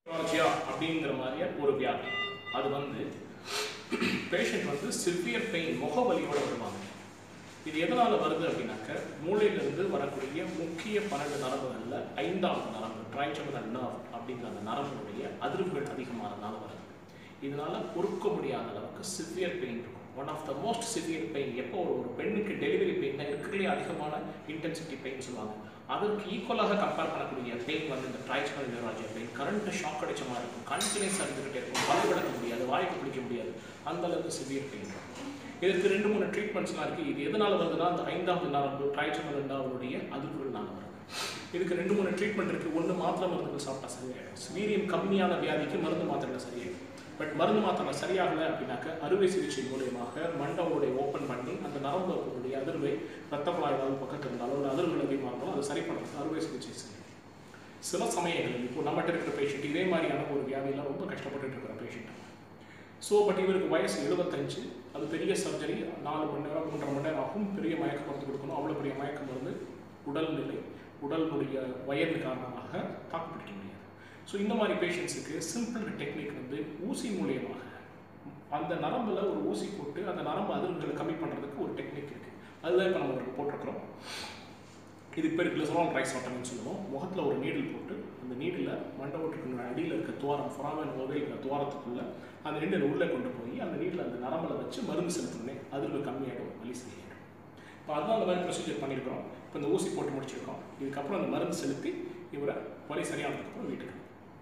neuralgia அப்படிங்கிற மாதிரியே ஒரு வியாதி அது வந்து பேஷண்ட் வந்து சிவியர் பெயின் முகவலியோட வருவாங்க இது எதனால வருது அப்படின்னாக்க மூளையிலிருந்து வரக்கூடிய முக்கிய பன்னெண்டு நரம்புகள்ல ஐந்தாவது நரம்பு ட்ரைச்சமினல் நர்வ் அப்படிங்கிற அந்த நரம்புடைய அதிர்வுகள் அதிகமானதுனால வருது இதனால பொறுக்க முடியாத அளவுக்கு சிவியர் பெயின் இருக்கும் one of the most severe pain எப்போ ஒரு ஒரு பெண்ணுக்கு டெலிவரி பெயின் இருக்கிறதுலே அதிகமான இன்டென்சிட்டி பெயின் சொல்லுவாங்க அதற்கு ஈக்குவலாக கம்பேர் பண்ணக்கூடிய பெயின் வந்து இந்த trigeminal neuralgia pain current shock அடிச்ச மாதிரி இருக்கும் கண்டினியூஸாக இருந்துகிட்டே இருக்கும் வலு விளக்க முடியாது வாய்க்கு பிடிக்க முடியாது அந்த அளவுக்கு சிவியர் பெயின் இருக்கும் இதற்கு ரெண்டு மூணு ட்ரீட்மெண்ட்ஸ்லாம் இருக்குது இது எதனால வருதுன்னா அந்த ஐந்தாவது நரம்பு ட்ரைச்சமல் ரெண்டாவதுடைய அதிர்வுகள்னால வருது இதுக்கு ரெண்டு மூணு ட்ரீட்மெண்ட் இருக்குது ஒன்று மாத்திரை மருந்துகள் சாப்பிட்டா சரியாயிடும் வீரியம் கம்மியான வியாதிக்கு மருந்து மாத்திரைகள் சரியாயிடும் பட் மருந்து மாத்திரை சரியாகலை அப்படின்னாக்க அறுவை சிகிச்சை மூலியமாக மண்டவோடைய ஓப்பன் பண்ணி அந்த நரம்புடைய அதிர்வை ரத்த குழாய் ஏதாவது பக்கத்தில் இருந்தாலும் ஒரு அதிர்வுகள் அதிகமாக இருந்தாலும் அதை சரி பண்ணுறதுக்கு அறுவை சிகிச்சை செய்யும் சில சமயங்களில் இப்போ நம்மகிட்ட இருக்கிற பேஷண்ட் இதே மாதிரியான ஒரு வியாதியெல்லாம் ரொம்ப கஷ்டப்பட்டுட்டு இருக்கிற பேஷண்ட் ஸோ பட் இவருக்கு வயசு எழுபத்தஞ்சு அது பெரிய சர்ஜரி நாலு மணி நேரம் மூன்றரை மணி நேரம் ஆகும் பெரிய மயக்க மருந்து கொடுக்கணும் அவ்வளோ பெரிய மயக்க மருந்து உடல்நிலை உடலுடைய வயது காரணமாக தாக்கு பிடிக்க முடியாது ஸோ இந்த மாதிரி பேஷண்ட்ஸுக்கு சிம்பிள் டெக்னிக் வந்து ஊசி மூலியமாக அந்த நரம்பில் ஒரு ஊசி போட்டு அந்த நரம்பு அதிர்வுகளை கம்மி பண்ணுறதுக்கு ஒரு டெக்னிக் இருக்குது அதுதான் இப்போ நம்ம அவருக்கு போட்டிருக்கிறோம் இது பேர் கிளிசரால் ரைஸ் வாட்டர்னு சொல்லுவோம் முகத்தில் ஒரு நீடில் போட்டு அந்த நீடில் மண்டபத்துக்கு அடியில் இருக்க துவாரம் ஃபொராமன் ஓவே இருக்கிற துவாரத்துக்குள்ள அந்த நீடில் உள்ளே கொண்டு போய் அந்த நீடில் அந்த நரம்பில் வச்சு மருந்து செலுத்தணுமே அதிர்வு கம்மியாகிடும் வலி சரியாயிடும் இப்போ அதுதான் அந்த மாதிரி ப்ரொசீஜர் பண்ணியிருக்கிறோம் இப்போ இந்த ஊசி போட்டு முடிச்சிருக்கோம் இதுக்கப்புறம் அந்த மருந்து செலுத்தி இவரை வலி சரியானதுக்கப்புறம் வீட்டுக்கு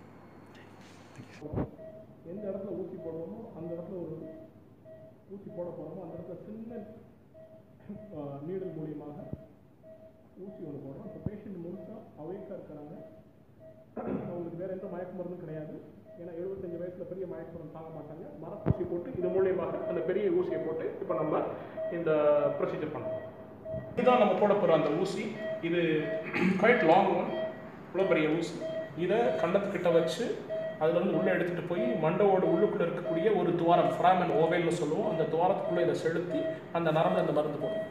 எந்த இடத்துல ஊசி போடுவோமோ அந்த இடத்துல ஒரு ஊசி போட போகிறோமோ அந்த இடத்துல சின்ன நீடல் மூலியமாக ஊசி ஒன்று போடுறோம் இப்போ பேஷண்ட் முழுசாக அவேக்காக இருக்கிறாங்க அவங்களுக்கு வேறு எந்த மயக்க மருந்தும் கிடையாது ஏன்னா எழுபத்தஞ்சு வயசில் பெரிய மயக்க மருந்து தாங்க மாட்டாங்க மரப்பூசி போட்டு இது மூலியமாக அந்த பெரிய ஊசியை போட்டு இப்போ நம்ம இந்த ப்ரொசீஜர் பண்ணுறோம் இதுதான் நம்ம போட போகிற அந்த ஊசி இது குவைட் லாங் ஒன் இவ்வளோ பெரிய ஊசி இதை கண்ணத்துக்கிட்ட வச்சு அதுல இருந்து உள்ளே எடுத்துகிட்டு போய் மண்டவோட உள்ளுக்குள்ளே இருக்கக்கூடிய ஒரு துவாரம் ஃப்ராமன் ஓவேல்னு சொல்லுவோம் அந்த துவாரத்துக்குள்ளே இதை செலுத்தி அந்த நரம்பு அந்த மருந்து போடும்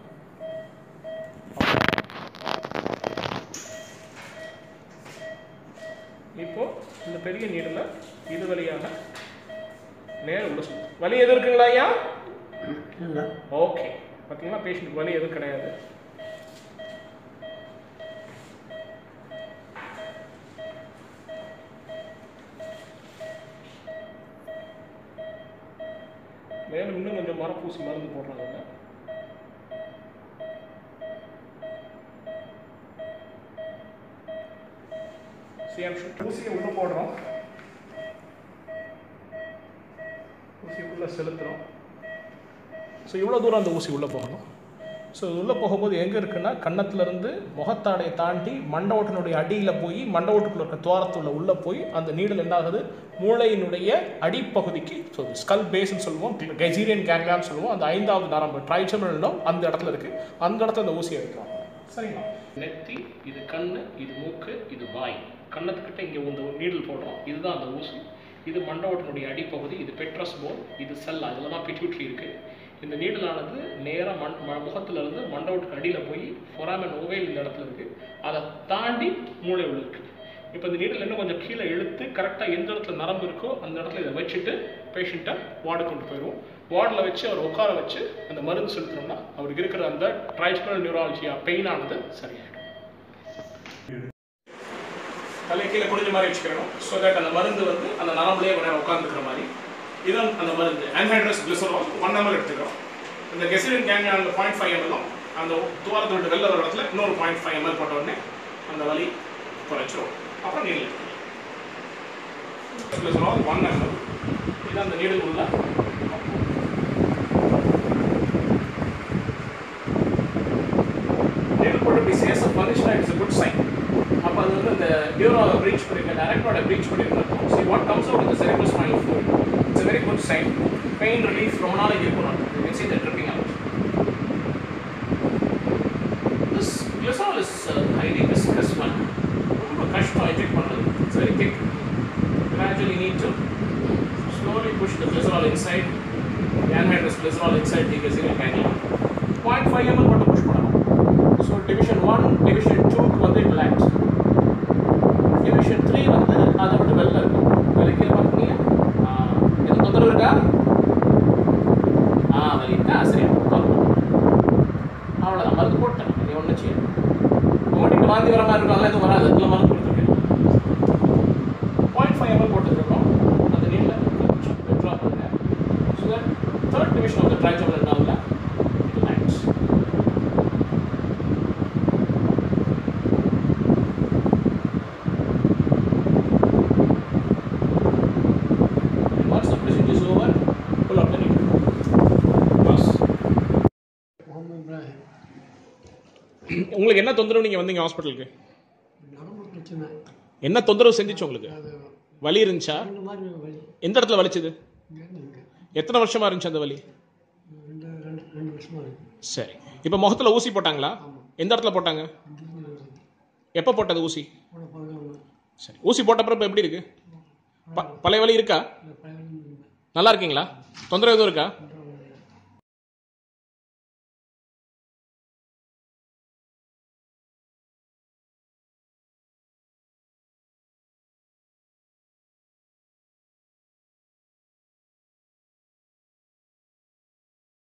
இப்போ இந்த பெரிய நீரில் இது வழியாக நேரம் உள்ள சுத்தும் வலி எதுவும் இருக்குங்களா ஐயா இல்லை ஓகே பார்த்தீங்கன்னா பேஷண்ட் வலி எதுவும் கிடையாது மேலும் இன்னும் கொஞ்சம் மரப்பூசி மருந்து போடுறாங்க சிஎம் ஊசியை உள்ள போடுறோம் ஊசி உள்ள செலுத்துறோம் ஸோ இவ்வளோ தூரம் அந்த ஊசி உள்ளே போகணும் ஸோ உள்ளே போகும்போது எங்கே இருக்குன்னா கன்னத்துலேருந்து முகத்தாடையை தாண்டி மண்டவோட்டினுடைய அடியில் போய் மண்டவோட்டுக்குள்ள இருக்க துவாரத்துள்ள உள்ளே போய் அந்த நீடல் என்ன ஆகுது மூளையினுடைய அடிப்பகுதிக்கு ஸோ ஸ்கல் பேஸ்ன்னு சொல்லுவோம் கெஜீரியன் கேங்லான்னு சொல்லுவோம் அந்த ஐந்தாவது நரம்பு ட்ரைச்சமிடம் அந்த இடத்துல இருக்குது அந்த இடத்துல அந்த ஊசியை எடுக்கிறாங்க சரிங்களா நெத்தி இது கண்ணு இது மூக்கு இது வாய் கண்ணத்துக்கிட்ட இங்கே இந்த நீடல் போடுறோம் இதுதான் அந்த ஊசி இது மண்டவோட்டினுடைய அடிப்பகுதி இது பெட்ரஸ் போன் இது செல்லா இதில் தான் பிட்யூட்ரி இருக்குது இந்த நீடலானது நேராக மண் ம- முகத்துல இருந்து மண்டவோட்டுக்கு அடியில் போய் ஃபொராமன் ஓவேல் இந்த இடத்துல இருக்குது அதை தாண்டி மூளை உள்ள இருக்குது இப்போ இந்த நீடல் இன்னும் கொஞ்சம் கீழே இழுத்து கரெக்டாக எந்த இடத்துல நரம்பு இருக்கோ அந்த இடத்துல இதை வச்சுட்டு பேஷண்ட்டை வார்டு கொண்டு போயிடுவோம் வார்டில் வச்சு அவர் உட்கார வச்சு அந்த மருந்து செலுத்தினோம்னா அவருக்கு இருக்கிற அந்த ட்ரைஸ்பல் நியூராலஜியா பெயினானது சரியாயிடும் தலை கீழே குடிஞ்ச மாதிரி வச்சுக்கிறணும் ஸோ தட் அந்த மருந்து வந்து அந்த நரம்புலேயே கொஞ்ச நேரம் உட்காந்துக்கிற மாதிரி இதுதான் அந்த மருந்து ஆன்ஹைட்ரஸ் கிளிசரால் ஒன் எம்எல் எடுத்துக்கிறோம் இந்த கெசிலின் கேங்க அந்த பாயிண்ட் ஃபைவ் எம்எல்லும் அந்த துவாரத்தை விட்டு வெளில வர இடத்துல இன்னொரு பாயிண்ட் ஃபைவ் எம்எல் போட்ட உடனே அந்த வலி குறைச்சிரும் அப்புறம் நீரில் கிளிசரால் ஒன் எம்எல் இது அந்த நீடில் உள்ள நீடில் போட்டு இப்படி சேஸ் பண்ணிச்சுனா இட்ஸ் குட் சைன் அப்போ அது வந்து இந்த நியூரோவை ப்ரீச் பண்ணிருக்க டேரக்டோட ப்ரீச் பண்ணிருக்கோம் ஸோ வாட் கம்ஸ் அவுட் இந்த cerebral spinal fluid it's very good sign pain relief ரொம்ப நாளைக்கு இருக்கணும் you can see the dripping out this glycerol is uh, highly viscous one ரொம்ப கஷ்டம் எஜெக்ட் பண்ணுறது it's very thick gradually need to slowly push the glycerol inside the anhydrous glycerol inside the glycerol cannula 0.5 ml மட்டும் push பண்ணணும் so division one division டூக்கு வந்து it lakhs division three வந்து அதை விட்டு வெளில இருக்கு உங்களுக்கு என்ன தொந்தரவு நீங்க வந்தீங்க ஹாஸ்பிட்டலுக்கு நரம்பு பிரச்சனை என்ன தொந்தரவு செஞ்சுச்சு உங்களுக்கு அது வலி இருந்துச்சா இந்த மாதிரி வலி எந்த இடத்துல வலிச்சது இங்கேருந்து இங்கே எத்தனை வருஷமா இருந்துச்சு அந்த வலி ரெண்டு ரெண்டு ரெண்டு வருஷமா இருக்கு சரி இப்போ முகத்துல ஊசி போட்டாங்களா எந்த இடத்துல போட்டாங்க இங்கேருந்து வருது எப்போ போட்டது ஊசி கூட பதினொன்று சரி ஊசி போட்டப்பறம் இப்போ எப்படி இருக்கு ப- பழைய வலி இருக்கா இந்த பழைய வலி இல்லை நல்லா இருக்கீங்களா தொந்தரவு எதுவும் இருக்கா இந்த